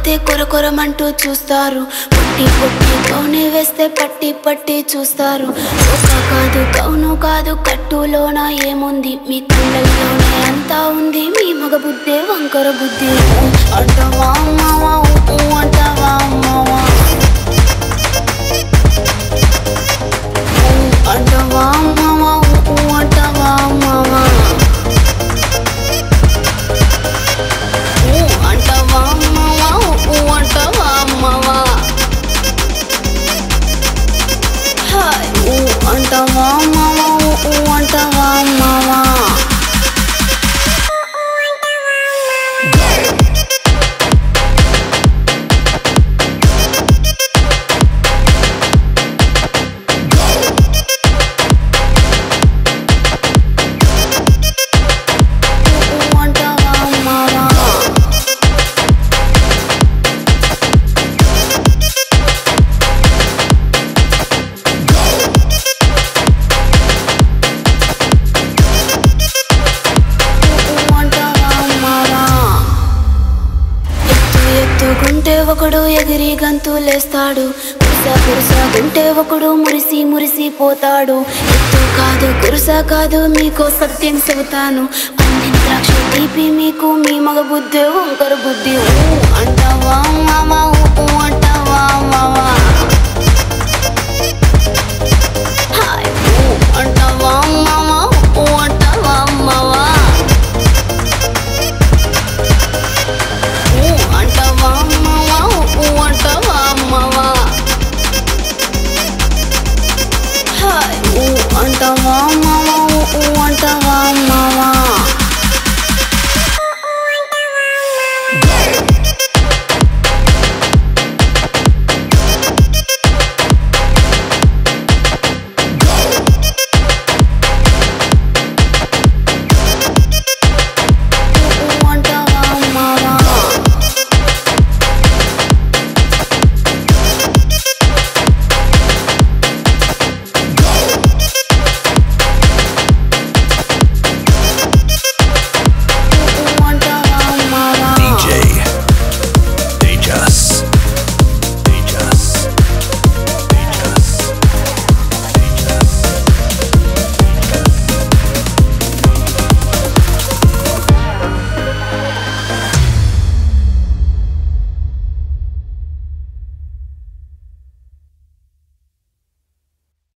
కొడితే కొరకొరమంటూ చూస్తారు పొట్టి పొట్టితోనే వేస్తే పట్టి పట్టి చూస్తారు ఒక కాదు కౌను కాదు కట్టులోన ఏముంది మీ కళ్ళల్లోనే అంతా ఉంది మీ మగ బుద్ధే వంకర బుద్ధి ఊ అంటావా మావా ఊ అంటావా మావా ఊ అంటావా మావా ఊ అంటావా మావా ఊ అంటావా మావా ఊ అంటావా మావా హాయ్ ఊ అంటావా మావా ఊ అంటావా మావా ఊ అంటావా మావా అంటావా మావా ఎత్తు ఎత్తుకుంటే ఒకడు ఎగిరి గంతులేస్తాడు కురుస కురుసగుంటే ఒకడు మురిసి మురిసి పోతాడు ఎత్తు కాదు కురుస కాదు మీకో సత్యం చెబుతాను పందిన ద్రాక్ష తీపి మీకు మీ మగ బుద్ధి వంకర బుద్ధి ఊ అంటావా మావా ఊ అంటావా మావా హాయ్ ఊ అంటావా మావా ఊ అంటావా మావా ఊ అంటావా మావా ఊ అంటావా మావా హాయ్ ఊ అంటావా